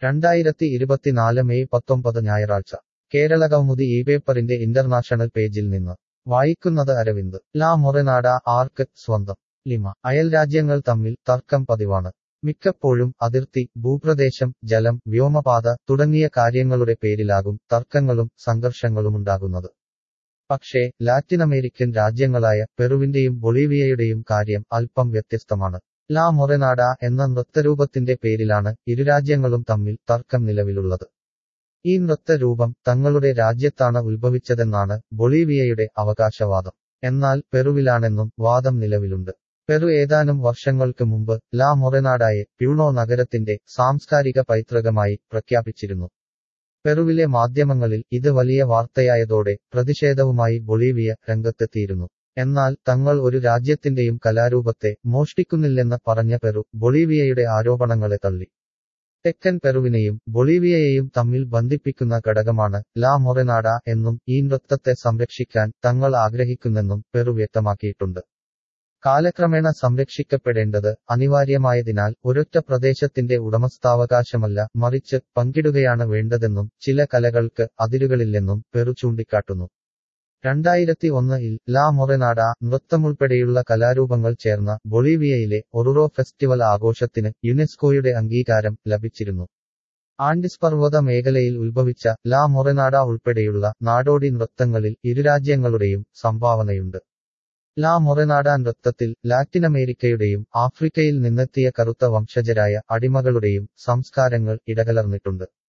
രണ്ടായിരത്തി ഇരുപത്തിനാല് മെയ് പത്തൊമ്പത് ഞായറാഴ്ച കേരളകൗമുദി ഈ പേപ്പറിന്റെ ഇന്റർനാഷണൽ പേജിൽ നിന്ന് വായിക്കുന്നത് അരവിന്ദ് ലാ മൊറനാഡ ആർക്ക് സ്വന്തം ലിമ അയൽരാജ്യങ്ങൾ തമ്മിൽ തർക്കം പതിവാണ് മിക്കപ്പോഴും അതിർത്തി ഭൂപ്രദേശം ജലം വ്യോമപാത തുടങ്ങിയ കാര്യങ്ങളുടെ പേരിലാകും തർക്കങ്ങളും സംഘർഷങ്ങളുമുണ്ടാകുന്നത് പക്ഷേ ലാറ്റിനമേരിക്കൻ രാജ്യങ്ങളായ പെറുവിന്റെയും ബൊളീവിയയുടെയും കാര്യം അല്പം വ്യത്യസ്തമാണ് ലാ മൊറനാഡ എന്ന നൃത്തരൂപത്തിന്റെ പേരിലാണ് ഇരുരാജ്യങ്ങളും തമ്മിൽ തർക്കം നിലവിലുള്ളത് ഈ നൃത്തരൂപം തങ്ങളുടെ രാജ്യത്താണ് ഉത്ഭവിച്ചതെന്നാണ് ബൊളീവിയയുടെ അവകാശവാദം എന്നാൽ പെറുവിലാണെന്നും വാദം നിലവിലുണ്ട് പെറു ഏതാനും വർഷങ്ങൾക്ക് മുമ്പ് ലാ മൊറനാഡായെ പ്യൂണോ നഗരത്തിന്റെ സാംസ്കാരിക പൈതൃകമായി പ്രഖ്യാപിച്ചിരുന്നു പെറുവിലെ മാധ്യമങ്ങളിൽ ഇത് വലിയ വാർത്തയായതോടെ പ്രതിഷേധവുമായി ബൊളീവിയ രംഗത്തെത്തിയിരുന്നു എന്നാൽ തങ്ങൾ ഒരു രാജ്യത്തിന്റെയും കലാരൂപത്തെ മോഷ്ടിക്കുന്നില്ലെന്ന് പറഞ്ഞ പെറു ബൊളീവിയയുടെ ആരോപണങ്ങളെ തള്ളി തെക്കൻ പെറുവിനെയും ബൊളീവിയയെയും തമ്മിൽ ബന്ധിപ്പിക്കുന്ന ഘടകമാണ് ലാ മൊറനാഡ എന്നും ഈ നൃത്തത്തെ സംരക്ഷിക്കാൻ തങ്ങൾ ആഗ്രഹിക്കുന്നെന്നും പെറു വ്യക്തമാക്കിയിട്ടുണ്ട് കാലക്രമേണ സംരക്ഷിക്കപ്പെടേണ്ടത് അനിവാര്യമായതിനാൽ ഒരൊറ്റ പ്രദേശത്തിന്റെ ഉടമസ്ഥാവകാശമല്ല മറിച്ച് പങ്കിടുകയാണ് വേണ്ടതെന്നും ചില കലകൾക്ക് അതിരുകളില്ലെന്നും പെറു ചൂണ്ടിക്കാട്ടുന്നു രണ്ടായിരത്തി ഒന്നിൽ ലാ മൊറനാഡ നൃത്തമുൾപ്പെടെയുള്ള കലാരൂപങ്ങൾ ചേർന്ന ബൊളീവിയയിലെ ഒറുറോ ഫെസ്റ്റിവൽ ആഘോഷത്തിന് യുനെസ്കോയുടെ അംഗീകാരം ലഭിച്ചിരുന്നു ആൻഡിസ് പർവ്വത മേഖലയിൽ ഉത്ഭവിച്ച ലാ മൊറനാഡ ഉൾപ്പെടെയുള്ള നാടോടി നൃത്തങ്ങളിൽ ഇരുരാജ്യങ്ങളുടെയും സംഭാവനയുണ്ട് ലാ മൊറനാഡ നൃത്തത്തിൽ ലാറ്റിനമേരിക്കയുടെയും ആഫ്രിക്കയിൽ നിന്നെത്തിയ കറുത്ത വംശജരായ അടിമകളുടെയും സംസ്കാരങ്ങൾ ഇടകലർന്നിട്ടുണ്ട്